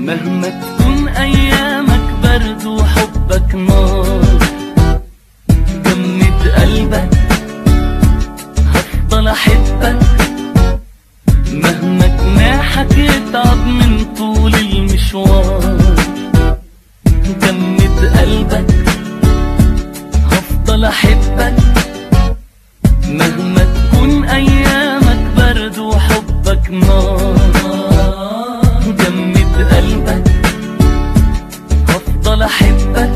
مهما تكون ايامك برد وحبك نار جمد قلبك هفضل احبك مهما جناحك يتعب من طول المشوار جمد قلبك هفضل احبك مهما تكون ايامك برد وحبك نار جمد قلبك هفضل احبك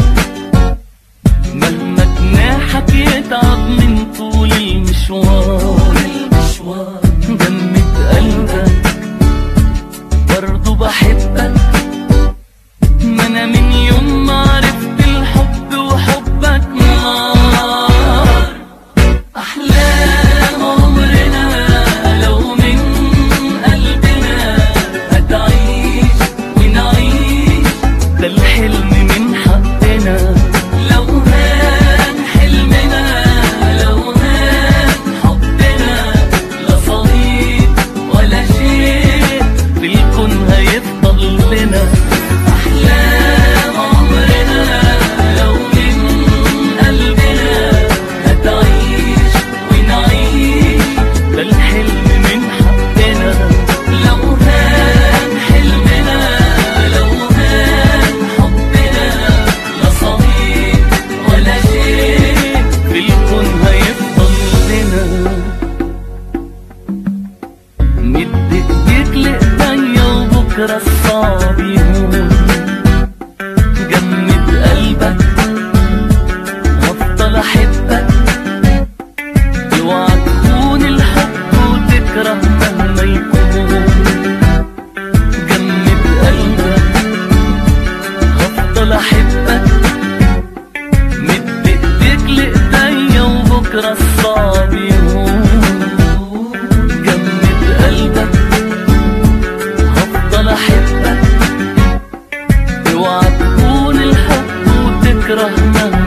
مهما جناحك يتعب من طول المشوار جمد قلبك برضو بحبك ما انا من يوم ما عرفت الحب وحبك نار أحلام عمرنا لو من قلبنا هتعيش ونعيش ده الحلم من حقنا لو هان حلمنا لو هان حبنا لا صديق ولا شيء في الكون هيفضل لنا أحلام عمرنا لو من قلبنا هتعيش ونعيش ده الحلم من حقنا لو هان حلمنا لو هان حبنا لا صديق ولا شيء في الكون هيفضل لنا مد ايديك لايديا وبكره الصعب يهون جمد قلبك هفضل احبك اوعى تخون الحب وتكره مهما يكون جمد قلبك هفضل احبك مد ايديك لايديا وبكره الصعب يهون جمد قلبك هفضل احبك اوعى تكون الحب وتكره مهما